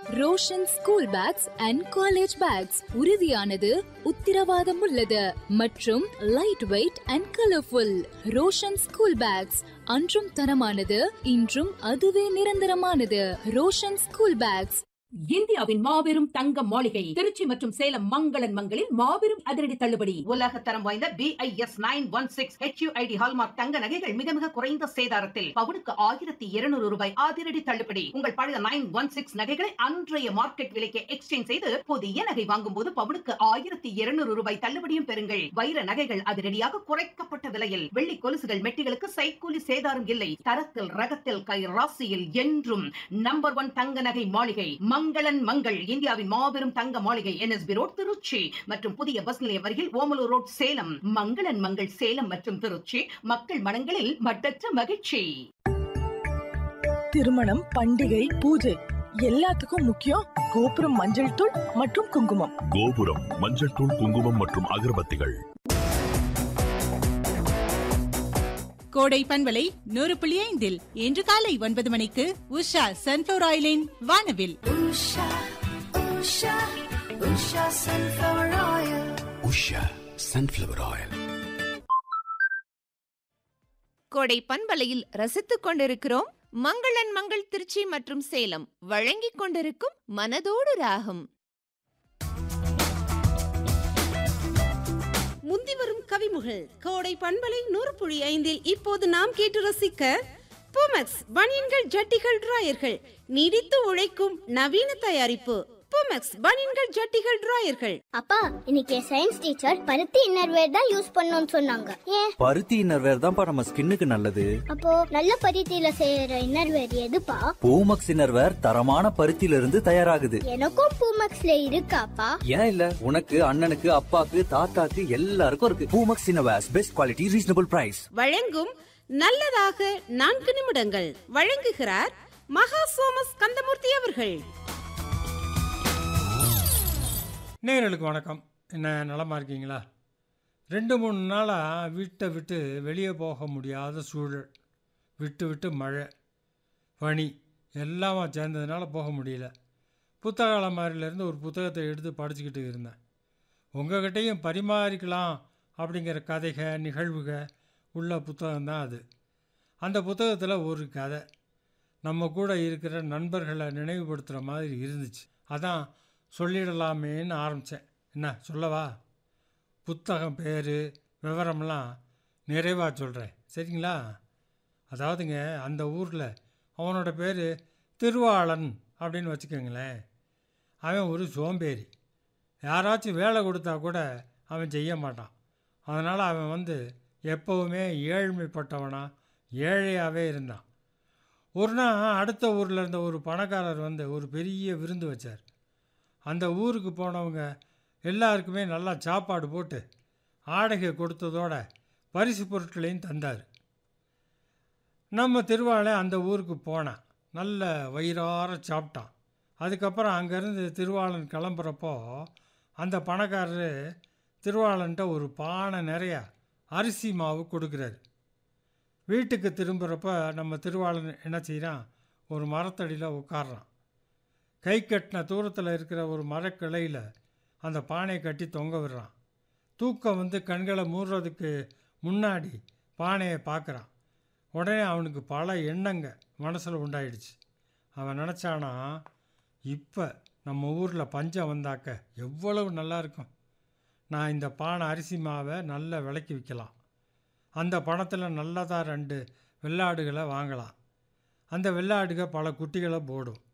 Roshan school bags and college bags உறுதியானது உத்தரவாதம் உள்ளது மற்றும் light weight and colourful Roshan school bags அன்றும் தரமானது இன்றும் அதுவே நிரந்தரமானது ரோஷன் ஸ்கூல் பேக்ஸ் இந்தியாவின் மாபெரும் தங்க மாளிகை திருச்சி மற்றும் சேலம் மங்களன் மங்களில் மாபெரும் அதிரடி தள்ளுபடி உலக தரம் வாய்ந்த BIS nine one six HUID hallmark தங்க நகைகள் மிக மிக குறைந்த சேதாரத்தில் பவுனுக்கு ஆயிரத்தி இருநூறு ரூபாய் அதிரடி தள்ளுபடி உங்கள் பழைய நைன் ஒன் சிக்ஸ் நகைகளை அன்றைய மார்க்கெட் விலைக்கு எக்ஸ்சேஞ்ச் செய்து புதிய நகை வாங்கும் போது பவுனுக்கு ஆயிரத்தி இருநூறு ரூபாய் தள்ளுபடியும் பெறுங்கள் வைர நகைகள் அதிரடியாக குறைக்கப்பட்ட விலையில் வெள்ளி கொலுசுகள் மெட்டிகளுக்கு சைக்கூலி சேதாரம் இல்லை தரத்தில் ரகத்தில் கை ராசியில் என்றும் நம்பர் ஒன் தங்க நகை மாளிகை மங்களன் மங்கள் இந்தியாவின் மாபெரும் தங்க மாளிகை என்எஸ்பி ரோட் திருச்சி மற்றும் புதிய பஸ் நிலையம் அருகில் ஓமலூர் ரோட் சேலம் மங்களன் மங்கள் சேலம் மற்றும் திருச்சி மக்கள் மனங்களில் மட்டற்ற மகிழ்ச்சி திருமணம் பண்டிகை பூஜை எல்லாத்துக்கும் முக்கியம் கோபுரம் மஞ்சள் தூள் மற்றும் குங்குமம் கோபுரம் மஞ்சள் தூள் குங்குமம் மற்றும் அகர்பத்திகள் கோடை பண்பலை நூறு புள்ளி ஐந்தில் இன்று காலை ஒன்பது மணிக்கு உஷா சன்ஃபிளவர் ஆயிலின் வானவில் உஷா சன்ஃபிளவர் ஆயில் கோடை பண்பலையில் ரசித்துக் கொண்டிருக்கிறோம் மங்களன் மங்கள் திருச்சி மற்றும் சேலம் வழங்கிக் கொண்டிருக்கும் மனதோடு ராகம் முந்தி வரும் கவிமுகள் கோடை பண்பலை நூறு புள்ளி ஐந்தில் இப்போது நாம் கேட்டு ரசிக்க பூமெக்ஸ் பனியன்கள் ஜட்டிகள் டிராயர்கள் நீடித்து உழைக்கும் நவீன தயாரிப்பு பூமெக்ஸ் பனியன்கள் ஜட்டிகள் டிராயர்கள் அப்பா இன்னைக்கு சயின்ஸ் டீச்சர் பருத்தி இன்னர்வேர் தான் யூஸ் பண்ணணும்னு சொன்னாங்க ஏன் பருத்தி இன்னர்வேர் தான்ப்பா நம்ம ஸ்கின்னுக்கு நல்லது அப்போ நல்ல பருத்தியில செய்யற இன்னர்வேர் எதுப்பா பூமக்ஸ் இன்னர்வேர் தரமான பருத்தியில இருந்து தயாராகுது எனக்கும் பூமெக்ஸ்ல இருக்காப்பா ஏன் இல்ல உனக்கு அண்ணனுக்கு அப்பாக்கு தாத்தாக்கு எல்லாருக்கும் இருக்கு Poomex innerwears best quality reasonable price வழங்கும் நல்லதாக நான்கு நிமிடங்கள் வழங்குகிறார் மகா சோமஸ் கந்தமூர்த்தி அவர்கள் நேயர்களுக்கு வணக்கம் என்ன நலமா இருக்கீங்களா ரெண்டு மூணு நாளாக வீட்டை விட்டு வெளியே போக முடியாத சூழல் விட்டு விட்டு மழை பனி எல்லாமா சேர்ந்ததுனால போக முடியல புத்தக அலமாரியிலேருந்து ஒரு புத்தகத்தை எடுத்து படிச்சுக்கிட்டு இருந்தேன் உங்ககிட்டையும் பரிமாறிக்கலாம் அப்படிங்கிற கதைக நிகழ்வுக உள்ள புத்தகம் தான் அது அந்த புத்தகத்தில் ஒரு கதை நம்ம கூட இருக்கிற நண்பர்களை நினைவுபடுத்துகிற மாதிரி இருந்துச்சு அதான் சொல்லிடலாமேன்னு ஆரம்பித்தேன் என்ன சொல்லவா புத்தகம் பேர் விவரம்லாம் நிறைவாக சொல்கிறேன் சரிங்களா அதாவதுங்க அந்த ஊரில் அவனோட பேர் திருவாளன் அப்படின்னு வச்சுக்கோங்களேன் அவன் ஒரு சோம்பேறி யாராச்சும் வேலை கொடுத்தா கூட அவன் செய்ய மாட்டான் அதனால் அவன் வந்து எப்போவுமே ஏழ்மைப்பட்டவனா ஏழையாகவே இருந்தான் ஒரு நாள் அடுத்த ஊரில் இருந்த ஒரு பணக்காரர் வந்து ஒரு பெரிய விருந்து வச்சார் அந்த ஊருக்கு போனவங்க எல்லாருக்குமே நல்லா சாப்பாடு போட்டு ஆடைகை கொடுத்ததோட பரிசு பொருட்களையும் தந்தார் நம்ம திருவாளை அந்த ஊருக்கு போனான் நல்ல வயிறார சாப்பிட்டான் அதுக்கப்புறம் அங்கேருந்து திருவாளன் கிளம்புறப்போ அந்த பணக்காரரு திருவாளன்ட்ட ஒரு பானை நிறைய அரிசி மாவு கொடுக்குறாரு வீட்டுக்கு திரும்புகிறப்ப நம்ம திருவாளன் என்ன செய்கிறான் ஒரு மரத்தடியில் உட்கார்றான் கை கட்டின தூரத்தில் இருக்கிற ஒரு மரக்கிளையில் அந்த பானையை கட்டி தொங்க விடுறான் தூக்கம் வந்து கண்களை மூடுறதுக்கு முன்னாடி பானையை பார்க்குறான் உடனே அவனுக்கு பல எண்ணங்க மனசில் உண்டாயிடுச்சு அவன் நினச்சானா இப்போ நம்ம ஊரில் பஞ்சம் வந்தாக்க எவ்வளவு நல்லா இருக்கும் நான் இந்த பானை அரிசி மாவை நல்ல விலைக்கு விற்கலாம் அந்த பணத்தில் நல்லதாக ரெண்டு வெள்ளாடுகளை வாங்கலாம் அந்த வெள்ளாடுக பல குட்டிகளை போடும்